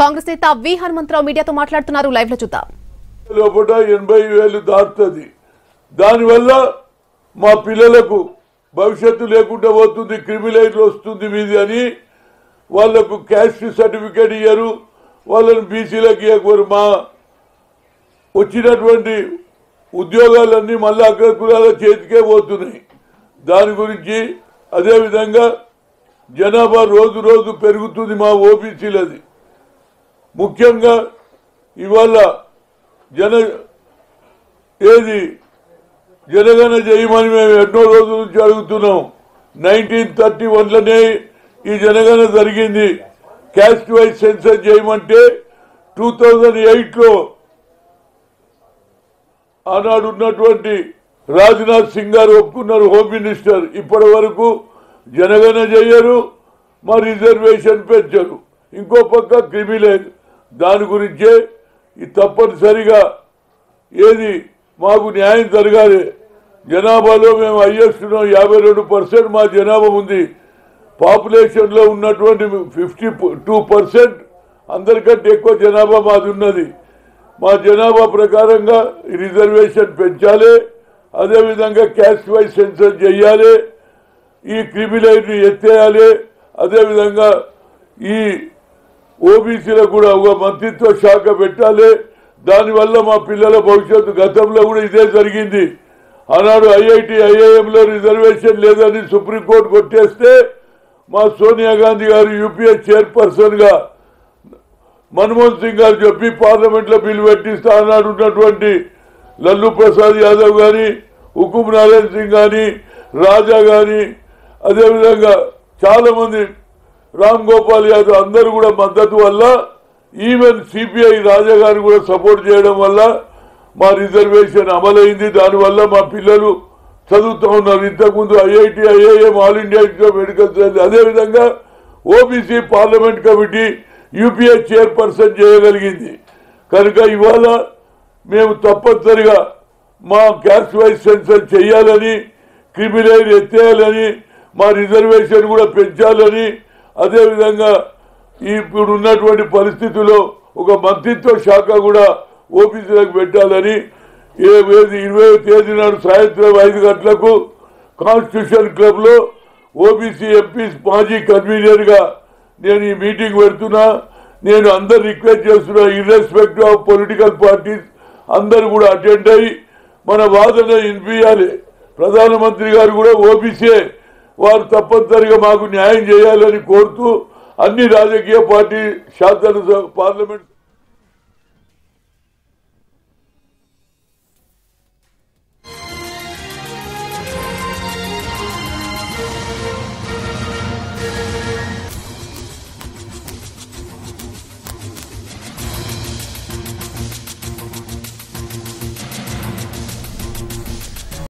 కాంగ్రెస్ నేత వి హనుమంతరావు మీడియాతో మాట్లాడుతున్నారు లైవ్ లో చూద్దాం లోపల ఎనభై వేలు దాటుతుంది దానివల్ల మా పిల్లలకు భవిష్యత్తు లేకుండా పోతుంది క్రిమిలైట్లు వస్తుంది మీది అని వాళ్లకు క్యాస్ట్ సర్టిఫికేట్ ఇయ్యరు వాళ్ళని బీసీలకు ఇవ్వకూరు మా వచ్చినటువంటి ఉద్యోగాలన్నీ మళ్ళీ అగ్రకులాల చేతికే పోతున్నాయి దాని గురించి అదేవిధంగా జనాభా రోజు రోజు పెరుగుతుంది మా ఓబీసీలది ముఖ్యంగా ఇవాళ జన ఏది జనగణ చేయమని మేము ఎన్నో రోజుల నుంచి అడుగుతున్నాం నైన్టీన్ థర్టీ వన్లోనే ఈ జనగణ జరిగింది క్యాస్ట్ వైజ్ సెన్సర్ చేయమంటే టూ థౌజండ్ ఎయిట్లో ఆనాడు ఉన్నటువంటి రాజ్నాథ్ సింగ్ గారు ఒప్పుకున్నారు హోమ్ మినిస్టర్ ఇప్పటి వరకు జనగణ చేయరు మా రిజర్వేషన్ పెంచరు ఇంకో పక్క క్రిమిలేజ్ దాని గురించే ఈ తప్పనిసరిగా ఏది మాకు న్యాయం జరగాలి జనాభాలో మేము అయ్యేస్తున్నాం యాభై రెండు పర్సెంట్ మా జనాభా ఉంది పాపులేషన్లో ఉన్నటువంటి ఫిఫ్టీ టూ పర్సెంట్ అందరికంటే ఎక్కువ జనాభా మాది ఉన్నది మా జనాభా ప్రకారంగా ఈ రిజర్వేషన్ పెంచాలి అదేవిధంగా క్యాస్ట్ వైజ్ సెన్సర్ చేయాలి ఈ క్రిమిలైట్ని ఎత్తేయాలి అదేవిధంగా ఈ ఓబీసీలకు కూడా ఒక మంత్రిత్వ శాఖ పెట్టాలి దానివల్ల మా పిల్లల భవిష్యత్తు గతంలో కూడా ఇదే జరిగింది ఆనాడు ఐఐటి ఐఐఎంలో రిజర్వేషన్ లేదని సుప్రీంకోర్టు కొట్టేస్తే మా సోనియా గాంధీ గారు యూపీఏ చైర్పర్సన్గా మన్మోహన్ సింగ్ గారు చెప్పి పార్లమెంట్లో బిల్లు పెట్టిస్తే ఆనాడు ఉన్నటువంటి లల్లు ప్రసాద్ యాదవ్ కానీ హుకుం నారాయణ సింగ్ కానీ రాజా కానీ అదేవిధంగా చాలామంది రామ్ గోపాల్ యాదవ్ అందరూ కూడా మద్దతు వల్ల ఈవెన్ సిపిఐ రాజా గారు కూడా సపోర్ట్ చేయడం వల్ల మా రిజర్వేషన్ అమలైంది దానివల్ల మా పిల్లలు చదువుతూ ఉన్నారు ఇంతకుముందు IIT IIM All India Institute of Medical Science అదేవిధంగా OBC parliament committee UPA chairperson చేయగలిగింది కనుక ఇవాళ మేము తప్పనిసరిగా మా క్యాస్ట్ వైజ్ సెన్సర్ చేయాలని క్రిమినల్ ఎత్తేయాలని మా రిజర్వేషన్ కూడా పెంచాలని అదేవిధంగా ఇప్పుడు ఉన్నటువంటి పరిస్థితుల్లో ఒక మంత్రిత్వ శాఖ కూడా ఓబీసీలకు పెట్టాలని ఏ ఏది ఇరవై తేదీ నాడు సాయంత్రం ఐదు గంటలకు కాన్స్టిట్యూషన్ క్లబ్లో ఓబీసీ ఎంపీ మాజీ కన్వీనర్గా నేను ఈ మీటింగ్ పెడుతున్నా నేను అందరు రిక్వెస్ట్ చేస్తున్నా ఇర్రెస్పెక్టివ్ ఆఫ్ పొలిటికల్ పార్టీస్ అందరు కూడా అటెండ్ అయ్యి మన వాదన వినిపించాలి ప్రధానమంత్రి గారు కూడా ఓబీసీ వారు తప్పనిసరిగా మాకు న్యాయం చేయాలని కోరుతూ అన్ని రాజకీయ పార్టీ శాసన పార్లమెంట్